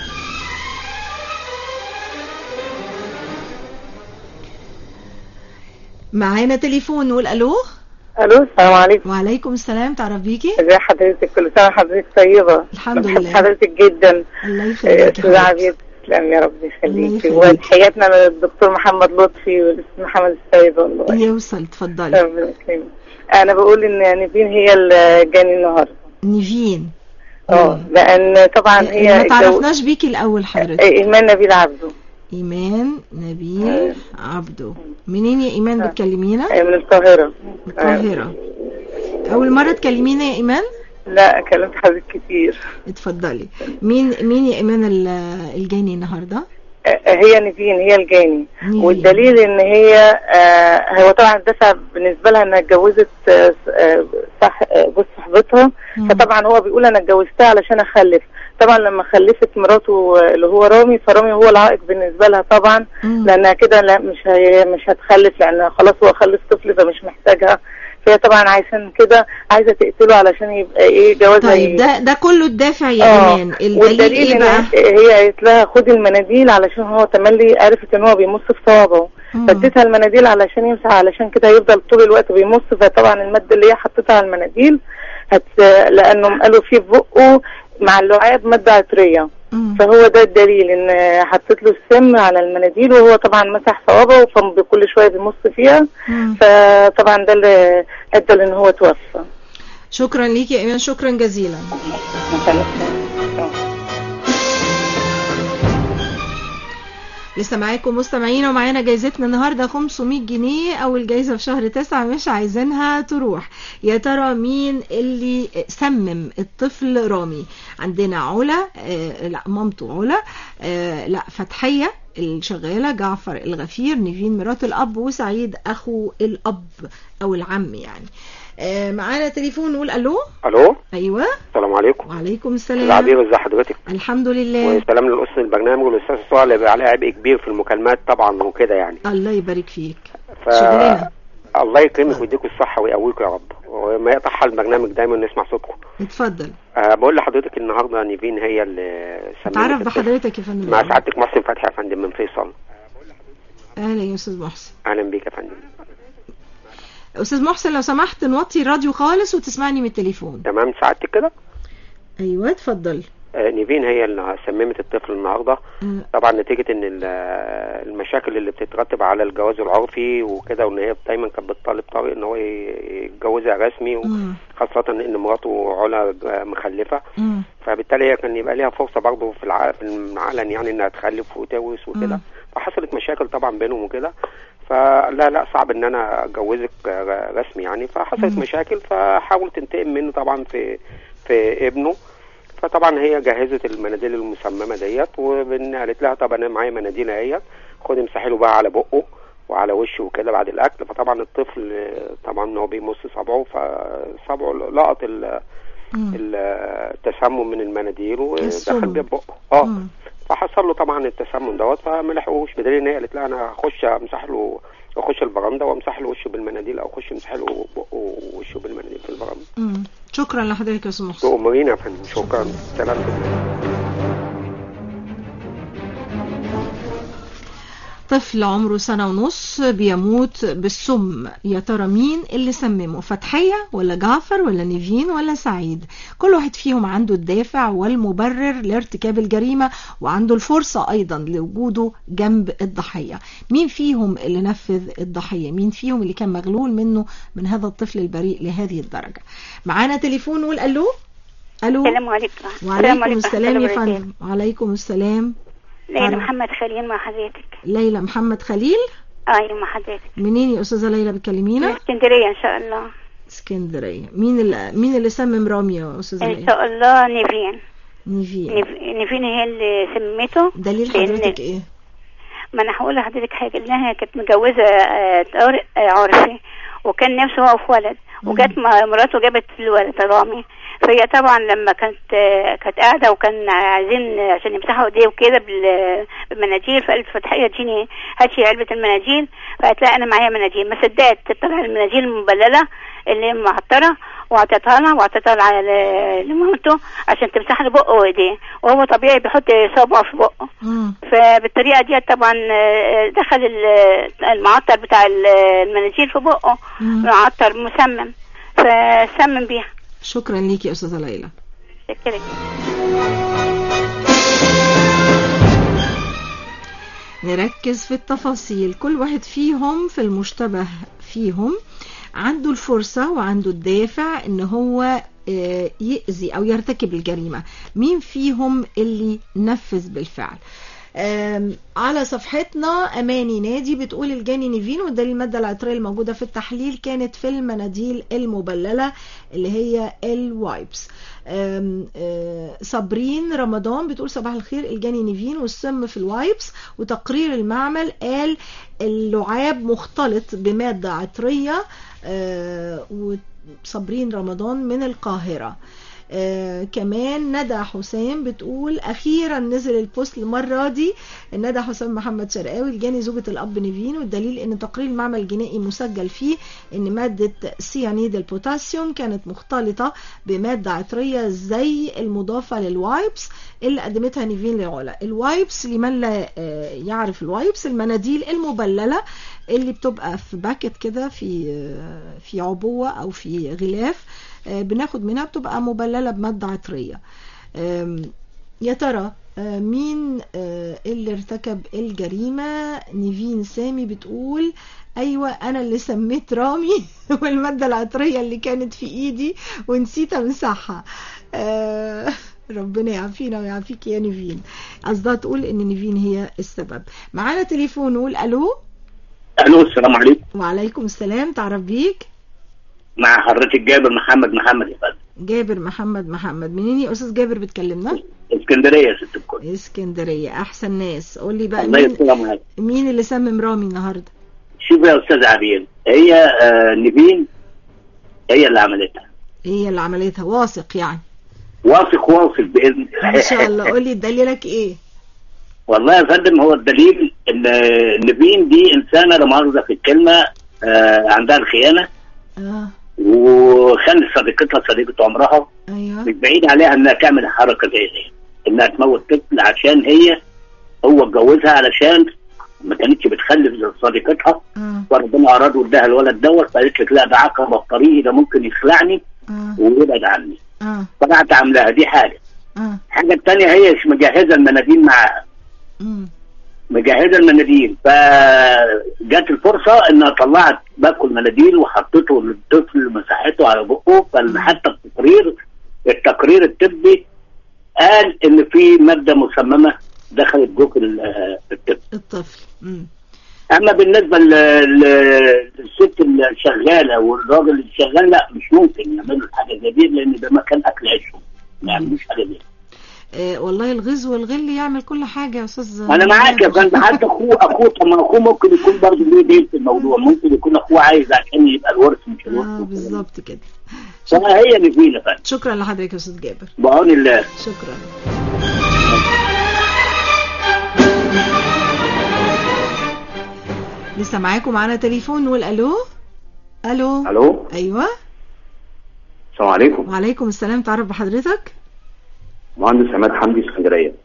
S9: معانا تليفون نقول الو
S12: الو السلام عليكم
S9: وعليكم السلام تعرف بيكي
S12: ازي حضرتك كل سنه وحضرتك طيبه
S9: الحمد
S12: بحب
S9: لله.
S12: حضرتك جدا
S9: الله
S12: إيه،
S9: يخليك يا
S12: استاذ
S9: حبيبتي.
S12: عبيد تسلم يا رب يخليكي
S9: يخليك.
S12: وتحياتنا للدكتور محمد لطفي والاستاذ محمد السيد والله
S9: يوصل اتفضلي
S12: ربنا يكرمك انا بقول ان نيفين هي اللي جاني النهارده
S9: نيفين
S12: اه لان طبعا هي
S9: ما
S12: الجو-
S9: تعرفناش بيكي الاول حضرتك
S12: إيه، ايمان نبيل عبده
S9: ايمان نبيل عبده منين يا ايمان بتكلمينا
S12: إيه، من القاهره
S9: القاهره اول مره تكلمينا يا ايمان
S12: لا كلمت حضرتك كتير
S9: اتفضلي مين مين يا ايمان ال- الجاني النهارده
S12: آه، هي نيفين هي الجاني
S9: نيفين.
S12: والدليل ان هي آه هو طبعا الدفع بالنسبه لها انها اتجوزت آه آه، صح آه، جوز صاحبتها فطبعا هو بيقول انا اتجوزتها علشان اخلف طبعا لما خلفت مراته آه، اللي هو رامي فرامي هو العائق بالنسبه لها طبعا لانها كده لا مش هي مش هتخلف لان خلاص هو خلف طفل فمش محتاجها فهي طبعا عشان كده عايزه تقتله علشان يبقى ايه جوازها
S9: طيب ده ده كله الدافع يا
S12: آه،
S9: ايمان الدليل
S12: والدليل
S9: ايه
S12: إن
S9: بقى
S12: هي قالت لها خدي المناديل علشان هو تملي عرفت ان هو بيمص في صوابعه فاديتها المناديل علشان يمسح علشان كده هيفضل طول الوقت بيمص فطبعا الماده اللي هي حطيتها على المناديل هت... لانهم قالوا في بقه مع اللعاب ماده عطريه فهو ده الدليل ان حطيت له السم على المناديل وهو طبعا مسح صوابعه فكل شويه بيمص فيها فطبعا ده اللي ادى لان هو توفى
S9: شكرا ليك يا ايمان شكرا جزيلا لسه معاكم مستمعين ومعانا جايزتنا النهارده 500 جنيه اول جايزه في شهر تسعة مش عايزينها تروح يا ترى مين اللي سمم الطفل رامي عندنا علا آه لا مامته علا آه لا فتحيه الشغاله جعفر الغفير نيفين مرات الاب وسعيد اخو الاب او العم يعني آه معانا تليفون نقول الو
S13: الو
S9: ايوه
S13: السلام عليكم
S9: وعليكم
S13: استاذ
S9: السلام
S13: عبير ازي حضرتك
S9: الحمد لله
S13: وسلام للاستاذ البرنامج والاستاذ صالح اللي بقى عليه عبء كبير في المكالمات طبعا وكده يعني
S9: الله يبارك فيك
S13: ف...
S9: شغلنا
S13: الله يكرمك ويديكم الصحه ويقويكم يا رب وما يقطع حال البرنامج دايما نسمع صوتكم
S9: اتفضل
S13: أه بقول لحضرتك النهارده نيفين هي اللي سممت
S9: تعرف
S13: الطفل.
S9: بحضرتك يا فندم
S13: مع سعادتك محسن فتحي يا فندم من فيصل
S9: اهلا يا استاذ محسن
S13: اهلا بيك يا فندم
S9: استاذ محسن لو سمحت نوطي الراديو خالص وتسمعني من التليفون
S13: تمام سعادتك كده
S9: ايوه اتفضل
S13: آه، نيفين هي اللي سممت الطفل النهارده طبعا نتيجه ان ال- المشاكل اللي بتترتب على الجواز العرفي وكده وان هي دايما كانت بتطالب طارق ان هو ي- يتجوزها رسمي خاصه ان مراته علا مخلفه فبالتالي هي كان يبقى ليها فرصه برضه في الع- في العلن يعني انها تخلف وتورث وكده فحصلت مشاكل طبعا بينهم وكده فلا لا صعب ان انا اتجوزك ر- رسمي يعني فحصلت
S14: مم.
S13: مشاكل فحاولت تنتقم منه طبعا في في ابنه فطبعا هي جهزت المناديل المسممه ديت وبن قالت لها طب انا معايا مناديل اهيت خدي امسحي له بقى على بقه وعلى وشه وكده بعد الاكل فطبعا الطفل آه، طبعا هو بيمص صبعه فصبعه لقط ال- ال- التسمم من المناديل ودخل
S9: السم.
S13: بيه بقه اه فحصل له طبعا التسمم دوت فما لحقوش بدليل ان هي قالت لها انا هخش امسح له اخش البرندة وامسح له وشه بالمناديل او اخش امسح له بقه ووشه بالمناديل في البرندة
S9: مم. شكرا لحضرتك يا استاذ محسن
S13: تؤمرين يا فندم شكرا سلام
S9: طفل عمره سنة ونص بيموت بالسم يا ترى مين اللي سممه فتحية ولا جعفر ولا نيفين ولا سعيد كل واحد فيهم عنده الدافع والمبرر لارتكاب الجريمة وعنده الفرصة أيضا لوجوده جنب الضحية مين فيهم اللي نفذ الضحية مين فيهم اللي كان مغلول منه من هذا الطفل البريء لهذه الدرجة معانا تليفون نقول ألو ألو
S14: السلام عليكم
S9: وعليكم
S14: ورحمة
S9: السلام
S14: الله
S9: يا
S14: وبركاته.
S9: فندم وعليكم السلام
S14: ليلى
S9: تعرف-
S14: محمد خليل مع حضرتك
S9: ليلى محمد خليل
S14: ايوه مع حضرتك
S9: منين يا استاذه ليلى
S14: من
S9: بتكلمينا
S14: اسكندريه ان شاء الله
S9: اسكندريه مين اللي مين اللي سمم رامي يا استاذه
S14: ان
S9: ليلى
S14: شاء الله نيفين
S9: نيفين
S14: نيف- نيفين هي اللي سميته
S9: دليل
S14: لأن-
S9: حضرتك ايه
S14: ما انا هقول لحضرتك حاجه انها كانت متجوزه آه، طارق آه، عرفي وكان نفسه هو في ولد وجت م- مراته جابت الولد رامي فهي طبعا لما كانت آه، كانت قاعده وكان عايزين عشان يمسحوا ايديه وكده بال- بالمناديل فقالت فتحيه اديني هاتي علبه المناديل فقالت لا انا معايا مناديل ما صدقت تطلع المناديل المبلله اللي هي معطره واعطيتها لها واعطيتها لها ل- لمامته عشان تمسح له بقه وايديه وهو طبيعي بيحط صابعه في بقه فبالطريقه دي طبعا آه، دخل ال- المعطر بتاع ال- المناديل في بقه معطر مسمم فسمم بيها
S9: شكرا ليكي يا استاذه ليلى
S14: شكرا
S9: نركز في التفاصيل كل واحد فيهم في المشتبه فيهم عنده الفرصة وعنده الدافع ان هو آه، يأذي او يرتكب الجريمة مين فيهم اللي نفذ بالفعل آم، على صفحتنا اماني نادي بتقول الجاني نيفين والدليل الماده العطريه الموجوده في التحليل كانت في المناديل المبلله اللي هي الوايبس آم، آه، صابرين رمضان بتقول صباح الخير الجاني نيفين والسم في الوايبس وتقرير المعمل قال اللعاب مختلط بماده عطريه آه، وصابرين رمضان من القاهره آه كمان ندى حسام بتقول اخيرا نزل البوست المره دي ندى حسام محمد شرقاوي الجاني زوجة الاب نيفين والدليل ان تقرير المعمل الجنائي مسجل فيه ان ماده سيانيد البوتاسيوم كانت مختلطه بماده عطريه زي المضافه للوايبس اللي قدمتها نيفين للعلا الوايبس لمن لا آه، يعرف الوايبس المناديل المبلله اللي بتبقى في باكت كده في آه، في عبوه او في غلاف آه، بناخد منها بتبقى مبلله بماده عطريه آم، يا ترى آه، مين آه، اللي ارتكب الجريمه نيفين سامي بتقول ايوه انا اللي سميت رامي والماده العطريه اللي كانت في ايدي ونسيت امسحها آه، ربنا يعافينا ويعافيك يا نيفين قصدها تقول ان نيفين هي السبب معانا تليفون نقول الو
S11: الو السلام عليكم
S9: وعليكم السلام تعرف بيك
S11: مع حضرتك جابر محمد محمد يا فندم
S9: جابر محمد محمد منين يا استاذ جابر بتكلمنا
S11: اسكندريه يا ست الكل
S9: اسكندريه احسن ناس قول لي بقى
S11: الله
S9: مين
S11: يسلمك معاك
S9: مين اللي سمم رامي النهارده
S11: شوف يا استاذ عبير هي آه نيفين هي اللي عملتها
S9: هي اللي عملتها واثق يعني
S11: واثق واثق باذن
S9: ما شاء الله قول لي دليلك ايه
S11: والله يا فندم هو الدليل ان نيفين دي انسانه لا مؤاخذه في الكلمه آه عندها الخيانه
S9: اه
S11: وخانت صديقتها صديقه عمرها
S9: ايوه
S11: مش بعيد عليها انها تعمل حركه زي دي انها تموت طفل عشان هي هو اتجوزها علشان ما كانتش بتخلف صديقتها
S9: اه
S11: وربنا اراد واداها الولد دوت فقالت لك لا ده عقبه في طريقي ده ممكن يخلعني
S9: اه
S11: ويبعد عني
S9: اه
S11: فقعدت عاملاها دي حاجه
S9: اه
S11: الحاجه الثانيه هي مش مجهزه المناديل معاها
S9: مم.
S11: مجهزه المناديل فجت الفرصه انها طلعت باكو المناديل وحطته للطفل مسحته على بقه فحتى التقرير التقرير الطبي قال ان في ماده مسممه دخلت جوه ال- الطفل
S9: الطفل مم.
S11: اما بالنسبه ل- ل- للست الشغاله والراجل اللي شغال لا مش ممكن يعملوا حاجه زي دي لان ده مكان اكل عيشهم ما يعملوش حاجه زي دي
S9: آه والله الغز والغل يعمل كل حاجه يا استاذ
S11: انا معاك يا فندم حتى اخوه اخوه طب ما اخوه ممكن يكون برضه ليه دين في الموضوع ممكن يكون اخوه عايز عشان يبقى الورث مش الورث
S9: اه بالظبط كده
S11: فهي اللي فينا فندم
S9: شكرا لحضرتك يا استاذ جابر
S11: بعون الله
S9: شكرا لسه معاكم معانا تليفون نقول الو الو
S15: الو
S9: ايوه
S15: السلام عليكم
S9: وعليكم السلام تعرف بحضرتك
S15: مهندس عماد حمدي اسكندريه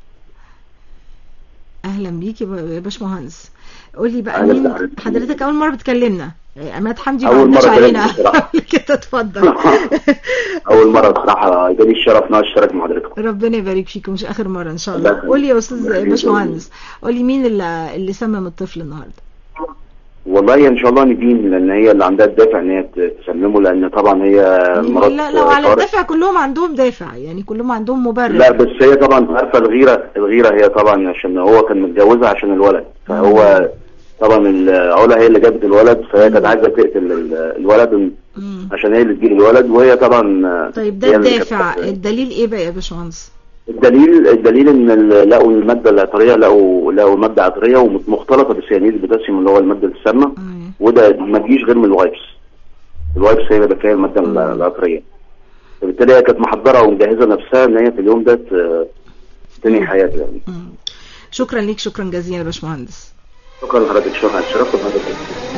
S9: اهلا بيك يا ب- يا باشمهندس قول لي بقى
S15: أهلا
S9: مين
S15: بحضرتك.
S9: حضرتك اول مره بتكلمنا آه، عماد حمدي ما
S15: أول
S9: عداش
S15: مرة
S9: علينا
S15: أكلمك بصراحة.
S9: قبل كده اتفضل
S15: اول مره بصراحه جالي الشرف ان انا اشترك مع حضرتك
S9: ربنا يبارك فيك مش اخر مره ان شاء
S15: الله
S9: الله
S15: يخليك.
S9: قول لي يا استاذ
S15: الله يخليك.
S9: باشمهندس قول لي مين اللي اللي سمم الطفل النهارده
S15: والله ان شاء الله نبين لان هي اللي عندها الدافع ان هي تسلمه لان طبعا هي مرات
S9: لا لو على
S15: طارق.
S9: الدافع كلهم عندهم دافع يعني كلهم عندهم مبرر
S15: لا بس هي طبعا عارفه الغيره الغيره هي طبعا عشان هو كان متجوزها عشان الولد فهو طبعا العلا هي اللي جابت الولد فهي كانت عايزه تقتل ال- الولد عشان هي اللي تجيب الولد وهي طبعا آه،
S9: طيب
S15: هي
S9: ده
S15: اللي كانت
S9: الدافع
S15: فاكرة.
S9: الدليل ايه بقى يا باشمهندس
S15: الدليل الدليل ان ال- لقوا الماده العطريه لقوا لقوا ماده عطريه ومختلطه بسيانيد البوتاسيوم اللي هو الماده السامه وده ما تجيش غير من الوايبس الوايبس هي اللي فيها الماده العطريه فبالتالي هي كانت محضره ومجهزه نفسها ان هي في اليوم ده ت- تنهي حياتها يعني
S9: شكرا ليك شكرا جزيلا يا باشمهندس
S15: شكرا لحضرتك شكرا اتشرفت بحضرتك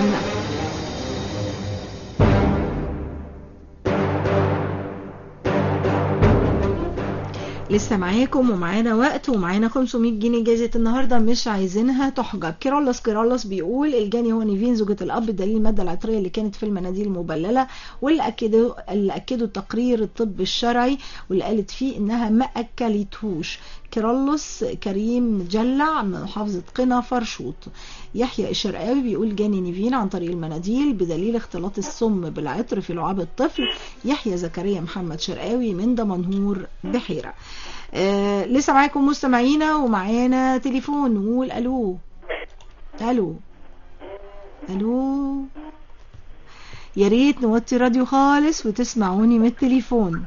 S9: لسه معاكم ومعانا وقت ومعانا 500 جنيه جايزة النهاردة مش عايزينها تحجب كيرلس كيرلس بيقول الجاني هو نيفين زوجة الأب دليل المادة العطرية اللي كانت في المناديل المبللة واللي أكدوا اللي أكدوا تقرير الطب الشرعي واللي قالت فيه إنها ما أكلتهوش كيرلس كريم جلع من محافظة قنا فرشوط يحيى الشرقاوي بيقول جاني نيفين عن طريق المناديل بدليل اختلاط السم بالعطر في لعاب الطفل يحيى زكريا محمد شرقاوي من دمنهور بحيرة آه لسه معاكم مستمعينا ومعانا تليفون نقول الو الو الو يا ريت نوطي راديو خالص وتسمعوني من التليفون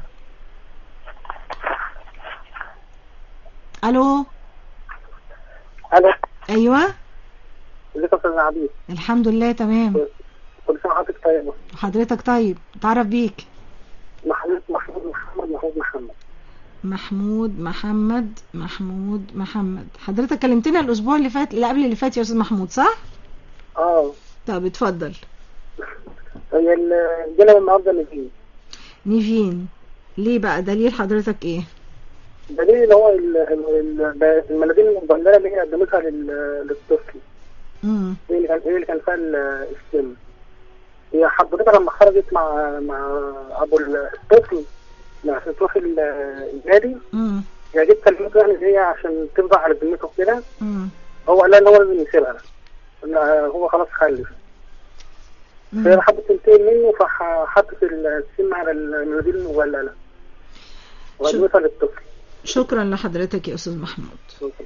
S9: الو
S16: الو
S9: ايوه
S16: ازيك يا استاذ عبيد
S9: الحمد لله تمام
S16: كل سنه وحضرتك طيبه
S9: حضرتك طيب تعرف بيك
S16: محمود محمود محمد محمود محمد
S9: محمود محمد محمود محمد حضرتك كلمتنا الاسبوع اللي فات اللي قبل اللي فات يا استاذ محمود صح
S16: اه
S9: طب اتفضل
S16: هي الجلب النهارده اللي فيه
S9: نيفين ليه بقى دليل حضرتك ايه
S16: دليل اللي هو ال- ال- ال- المناديل المبلله اللي هي قدمتها لل- للطفل
S9: امم
S16: هي اللي كان هي اللي كان فيها ال- السم هي حضرتك لما خرجت مع مع ابو الطفل عشان تروح ال- النادي
S9: امم
S16: هي جت كلمته يعني اللي هي عشان تفضل على ذمته كده
S9: امم
S16: هو قال لها ان هو لازم يسيبها لا، هو خلاص خلف فهي حبت تنتقم منه فحطت السم على المناديل المبلله وقدمتها للطفل
S9: شكرا لحضرتك يا استاذ محمود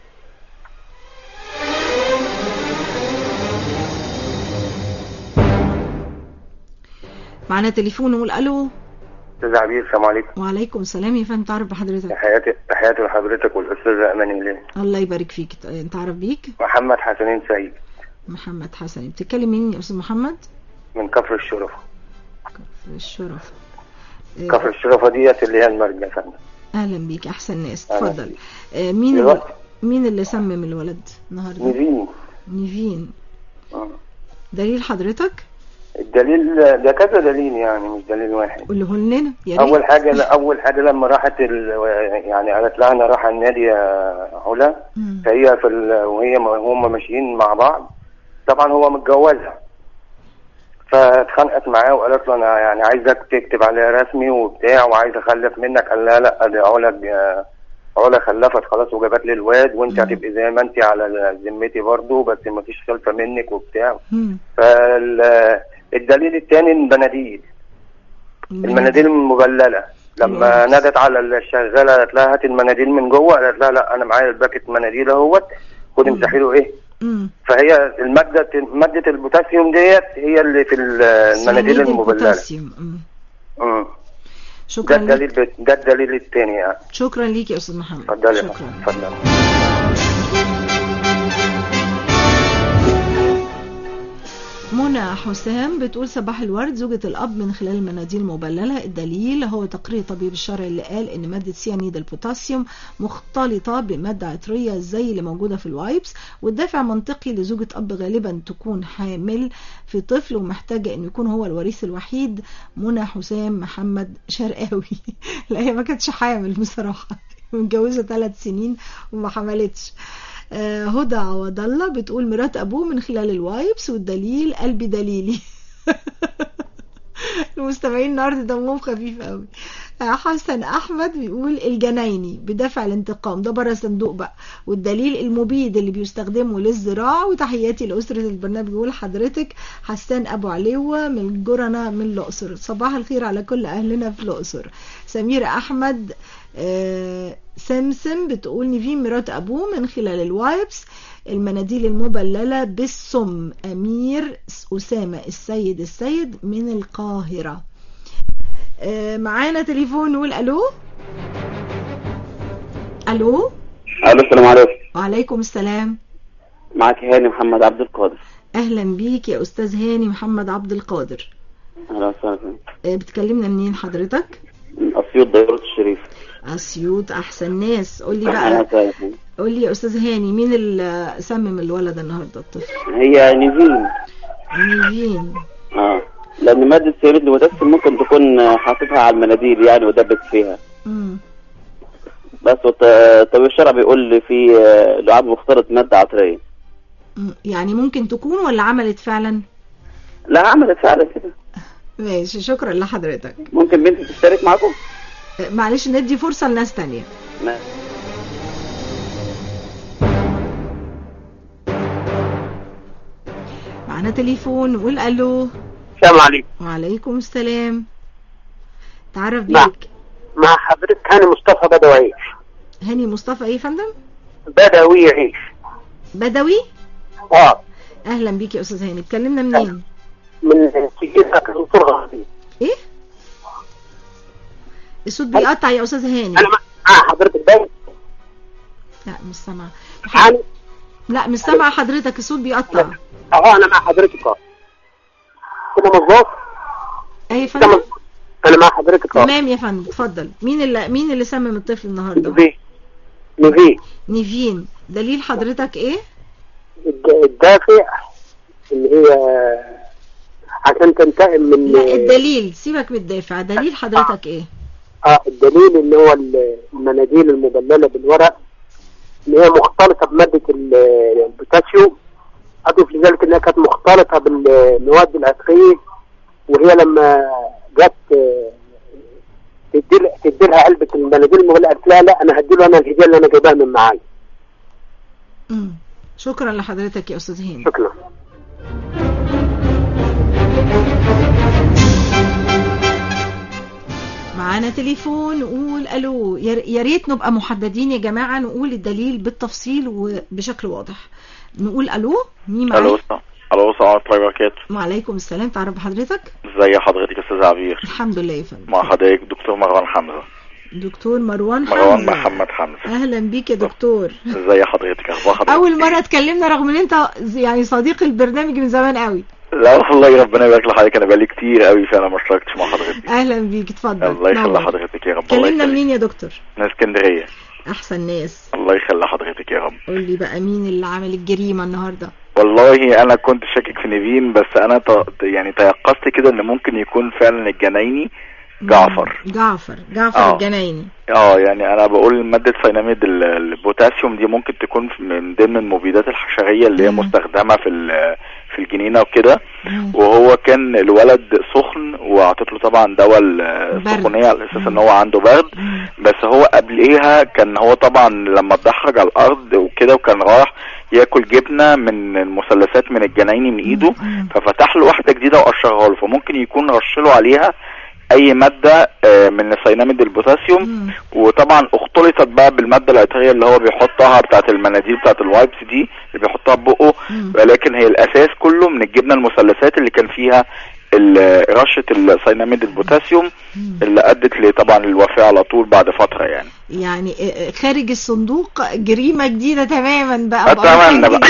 S9: معانا تليفون نقول الو
S17: استاذ عبير السلام عليكم
S9: وعليكم السلام يا فندم تعرف بحضرتك
S17: تحياتي تحياتي لحضرتك والاستاذه امان الله
S9: الله يبارك فيك انت عارف بيك
S17: محمد حسنين سيد
S9: محمد حسن بتتكلم مين يا استاذ محمد
S17: من كفر الشرفه
S9: الشرف آه،
S17: كفر الشرفه ديت اللي هي المرجع يا فندم
S9: اهلا بيك احسن ناس
S17: أهلا
S9: اتفضل آه، مين اللي
S17: دلوقتي.
S9: مين اللي سمم الولد النهارده
S17: نيفين
S9: نيفين
S17: آه.
S9: دليل حضرتك
S17: الدليل ده كذا دليل يعني مش دليل واحد
S9: قوله لنا يا ريت
S17: اول حاجه اول حاجه لما راحت ال... يعني قالت لها انا رايحه النادي يا علا
S9: مم.
S17: فهي في ال... وهي هم ماشيين مع بعض طبعا هو متجوزها فاتخانقت معاه وقالت له انا يعني عايزك تكتب عليها رسمي وبتاع وعايز اخلف منك قال لها لا دي علا ج- علا خلفت خلاص وجابت لي الواد وانت هتبقي زي ما انت على ذمتي برضه بس ما فيش خلفه منك وبتاع
S9: مم.
S17: فالدليل الثاني المناديل المناديل المبلله لما نادت على الشغاله قالت لها هات المناديل من جوه قالت لها لا انا معايا الباكت مناديل اهوت خد امسحي له ايه
S9: مم.
S17: فهي الماده ماده البوتاسيوم ديت هي اللي في المناديل
S9: سيانيد
S17: المبلله
S9: البوتاسيوم مم.
S17: امم ده
S9: شكرا ليك
S17: الدليل بت- ده الدليل الثاني يعني
S9: شكرا ليك يا استاذ محمد
S17: اتفضلي يا
S9: شكرا
S17: فندم، اتفضلي
S9: منى حسام بتقول صباح الورد زوجة الأب من خلال المناديل المبللة الدليل هو تقرير الطبيب الشرعي اللي قال إن مادة سيانيد البوتاسيوم مختلطة بمادة عطرية زي اللي موجودة في الوايبس والدافع منطقي لزوجة أب غالبا تكون حامل في طفل ومحتاجة إنه يكون هو الوريث الوحيد منى حسام محمد شرقاوي لا هي ما كانتش حامل بصراحة متجوزة ثلاث سنين وما حملتش آه، هدى عوض الله بتقول مرات ابوه من خلال الوايبس والدليل قلبي دليلي المستمعين النهارده دمهم خفيف قوي آه، حسن احمد بيقول الجنايني بدافع الانتقام ده بره صندوق بقى والدليل المبيد اللي بيستخدمه للزراعه وتحياتي لاسره البرنامج بيقول حضرتك حسان ابو علوه من الجرنه من الاقصر صباح الخير على كل اهلنا في الاقصر سمير احمد آه، سمسم بتقول نيفين مرات ابوه من خلال الوايبس المناديل المبللة بالسم أمير أسامة السيد السيد من القاهرة آه، معانا تليفون نقول الو الو
S18: الو السلام عليكم
S9: وعليكم السلام
S18: معاك هاني محمد عبد القادر
S9: اهلا بيك يا استاذ هاني محمد عبد القادر
S18: اهلا وسهلا
S9: آه، بتكلمنا منين حضرتك
S18: من اسيوط دايرة الشريف
S9: اسيوط احسن ناس قول لي
S18: اهلا
S9: بقى
S18: وسهلا
S9: قول لي يا استاذ هاني مين اللي سمم الولد النهارده الطفل
S18: هي نيفين
S9: نيفين
S18: اه لان مادة سيريد المتسم ممكن تكون حاططها على المناديل يعني ودبت فيها
S9: مم.
S18: بس وط- الطبيب الشرعي بيقول لي في آه، لعاب مختلط مادة عطرية
S9: مم. يعني ممكن تكون ولا عملت فعلا
S18: لا عملت فعلا كده
S9: ماشي شكرا لحضرتك
S18: ممكن بنتي تشترك معاكم
S9: آه، معلش ندي فرصة لناس تانية
S18: ما-
S9: معانا تليفون نقول الو
S16: السلام عليكم
S9: وعليكم السلام تعرف
S16: نعم.
S9: بيك
S16: مع حضرتك هاني مصطفى بدوي عيش
S9: هاني مصطفى ايه يا فندم
S16: بدوي عيش
S9: بدوي
S16: اه
S9: اهلا بيك يا استاذ هاني اتكلمنا منين
S16: من سجلها كدكتور غربي
S9: ايه الصوت بيقطع يا استاذ هاني
S16: انا مع آه حضرتك باين
S9: لا مش سامعه
S16: هاني
S9: لا مش سامعه حضرتك الصوت بيقطع
S16: اه انا مع حضرتك اه كده مظبوط
S9: ايه يا فندم
S16: انا مع حضرتك اه
S9: تمام يا فندم اتفضل مين اللي مين اللي سمم الطفل النهارده
S16: نيفين نيفين
S9: نيفين دليل حضرتك ايه
S16: الد- الدافع اللي هي عشان تنتقم من
S9: لا الدليل سيبك من الدافع دليل حضرتك ايه
S16: اه الدليل اللي هو ال- المناديل المبلله بالورق اللي هي مختلطه بماده ال- البوتاسيوم اضف لذلك انها كانت مختلطه بالمواد العطريه وهي لما جت آه، تدي تدي لها علبه المناديل المبلله قالت لها لا انا هدي له انا الهديه اللي انا جايبها من معايا
S9: مم. شكرا لحضرتك يا استاذ هاني
S16: شكرا
S9: معانا تليفون نقول الو يا يا ريت نبقى محددين يا جماعه نقول الدليل بالتفصيل وبشكل واضح نقول الو مين معانا
S19: الو السلام الو السلام عليكم ورحمه الله وبركاته
S9: وعليكم السلام تعرف بحضرتك
S19: ازي حضرتك يا استاذ عبير
S9: الحمد لله يا فندم
S19: مع حضرتك دكتور مروان حمزه
S9: دكتور مروان
S19: مروان
S9: حمزه
S19: محمد حمزه
S9: اهلا بيك يا دكتور
S19: ازي حضرتك اخبار حضرتك
S9: اول مره اتكلمنا رغم ان انت يعني صديق البرنامج من زمان قوي
S19: لا والله ربنا يبارك لحضرتك انا بقالي كتير قوي فعلا ما اشتركتش مع حضرتك
S9: اهلا بيك اتفضل
S19: الله يخلي
S9: نور.
S19: حضرتك يا رب الله
S9: كلمنا
S19: يخليك
S9: منين يا دكتور
S19: من اسكندريه
S9: احسن ناس
S19: الله يخلي حضرتك يا رب
S9: قول لي بقى مين اللي عمل الجريمه النهارده
S19: والله انا كنت شاكك في نيفين بس انا ت... يعني تيقظت كده ان ممكن يكون فعلا الجنايني جعفر
S9: جعفر جعفر
S19: آه.
S9: الجنايني
S19: اه يعني انا بقول مادة سيناميد ال- البوتاسيوم دي ممكن تكون من ضمن المبيدات الحشرية اللي هي مستخدمة في ال- في الجنينة وكده وهو كان الولد سخن واعطيت له طبعا دواء السخونية على اساس ان هو عنده برد بس هو قبليها كان هو طبعا لما اتدحرج على الارض وكده وكان راح ياكل جبنة من المثلثات من الجنايني من ايده ففتح له واحدة جديدة وقشرها له فممكن يكون رش له عليها اي ماده آه، من سيناميد البوتاسيوم وطبعا اختلطت بقى بالماده العطريه اللي هو بيحطها بتاعه المناديل بتاعه الوايبس دي اللي بيحطها ببقه ولكن هي الاساس كله من الجبنه المثلثات اللي كان فيها ال- رشه السيناميد البوتاسيوم اللي ادت لطبعا الوفاه على طول بعد فتره يعني
S9: يعني آه، آه، خارج الصندوق جريمه جديده تماما بقى
S19: اتمنى بقى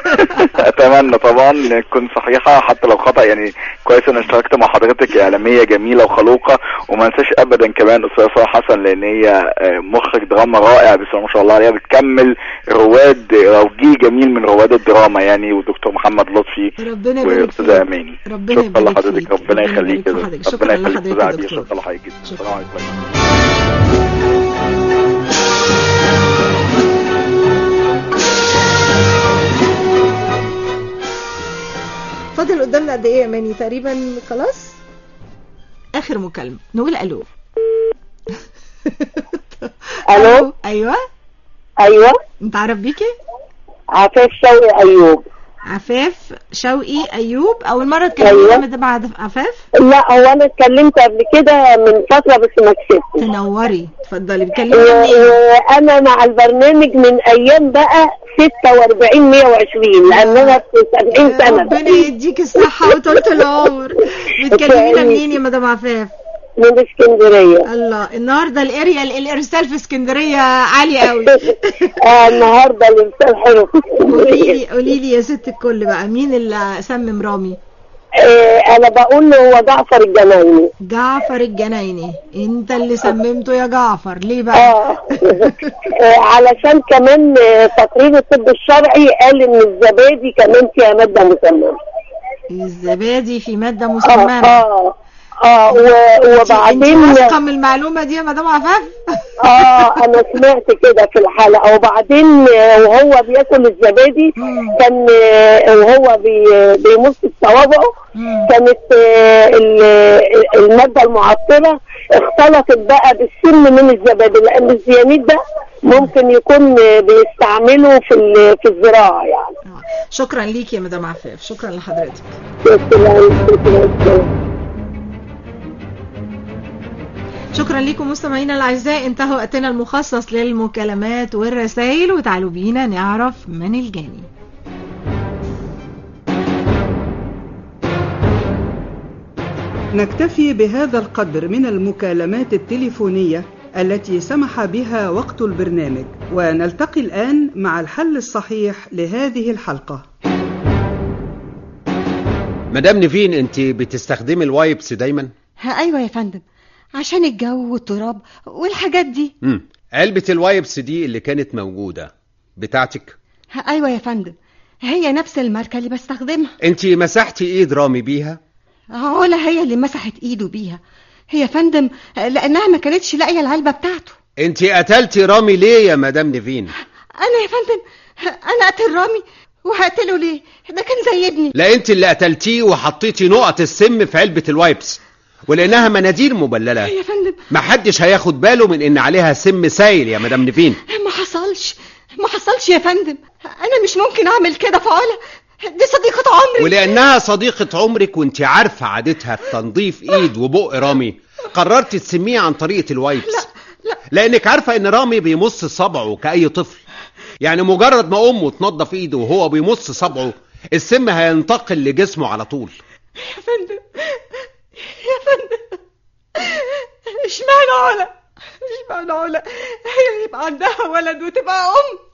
S19: اتمنى طبعا ان تكون صحيحه حتى لو خطا يعني كويس ان اشتركت مع حضرتك اعلاميه جميله وخلوقه وما انساش ابدا كمان استاذه ساره حسن لان هي آه، مخرج دراما رائع بسم الله ما شاء الله عليها بتكمل رواد او جيل جميل من رواد الدراما يعني ودكتور محمد لطفي
S9: ربنا يبارك
S19: واستاذه اماني
S9: ربنا
S19: شكرا
S9: يبارك
S19: لحضرتك
S9: فيك.
S19: ربنا
S9: ربنا
S19: يخليك
S9: يبارك في
S19: كده
S9: حضرتك. شكرا
S19: ربنا يخليك
S9: لحضرتك
S19: استاذ
S9: يا
S19: عبير
S9: دكتور.
S19: شكرا لحضرتك جدا السلام عليكم
S9: فاضل قدامنا قد ايه يا ماني تقريبا خلاص اخر مكالمه نقول الو
S20: الو
S9: ايوه
S20: ايوه
S9: انت عارف بيكي
S20: عفاف شوقي ايوب
S9: عفاف شوقي ايوب اول مره اتكلمنا
S20: أيوة.
S9: من بعد عفاف
S20: لا هو انا اتكلمت قبل كده من فتره بس ما كسبتش
S9: تنوري اتفضلي بتكلمي منين
S20: انا مع البرنامج من ايام بقى 46 120 لان انا في 70 سنه
S9: ربنا يديك الصحه وطولة العمر بتكلمينا منين يا مدام عفاف
S20: من اسكندريه
S9: الله النهارده الاريال الارسال في اسكندريه عالي قوي
S20: آه النهارده الارسال حلو في
S9: قولي
S20: اسكندريه
S9: لي قولي لي يا ست الكل بقى مين اللي سمم رامي
S20: آه انا بقول له هو جعفر الجنايني
S9: جعفر الجنايني انت اللي سممته يا جعفر ليه بقى
S20: آه. آه علشان كمان آه، تقرير الطب الشرعي قال ان الزبادي كمان فيها ماده مسممه
S9: الزبادي في ماده
S20: اه
S9: مسممه
S20: اه اه و-
S9: انت
S20: وبعدين
S9: واثقه من المعلومه دي يا مدام عفاف
S20: اه انا سمعت كده في الحلقه وبعدين آه، وهو بياكل الزبادي كان آه، وهو بي- بيمص صوابعه كانت آه، ال- الماده المعطره اختلطت بقى بالسم من الزبادي لان الزيانيد ده ممكن يكون آه، بيستعمله في ال- في الزراعه يعني
S9: شكرا ليكي يا مدام عفاف شكرا لحضرتك شكرا لكم مستمعينا الاعزاء انتهى وقتنا المخصص للمكالمات والرسائل وتعالوا بينا نعرف من الجاني
S1: نكتفي بهذا القدر من المكالمات التليفونية التي سمح بها وقت البرنامج ونلتقي الآن مع الحل الصحيح لهذه الحلقة
S4: مدام نيفين انت بتستخدمي الوايبس دايما
S21: ها ايوه يا فندم عشان الجو والتراب والحاجات دي
S4: امم علبة الوايبس دي اللي كانت موجودة بتاعتك
S21: ها ايوه يا فندم هي نفس الماركه اللي بستخدمها
S4: انت مسحتي ايد رامي بيها
S21: علا هي اللي مسحت ايده بيها هي يا فندم لانها ما كانتش لاقيه العلبه بتاعته
S4: انت قتلتي رامي ليه يا مدام نيفين
S21: انا يا فندم انا قتل رامي وهقتله ليه ده كان زي ابني
S4: لا انت اللي قتلتيه وحطيتي نقط السم في علبة الوايبس ولانها مناديل مبللة
S21: يا فندم
S4: محدش هياخد باله من ان عليها سم سايل يا مدام نيفين
S21: ما حصلش ما حصلش يا فندم انا مش ممكن اعمل كده في علا دي صديقة عمري
S4: ولانها صديقة عمرك وانت عارفة عادتها في تنظيف ايد وبق رامي قررت تسميه عن طريقة الوايبس لا
S21: لا
S4: لانك عارفة ان رامي بيمص صبعه كأي طفل يعني مجرد ما امه تنظف ايده وهو بيمص صبعه السم هينتقل لجسمه على طول
S21: يا فندم يا فندم اشمعنى علا اشمعنى علا هي اللي يبقى عندها ولد وتبقى ام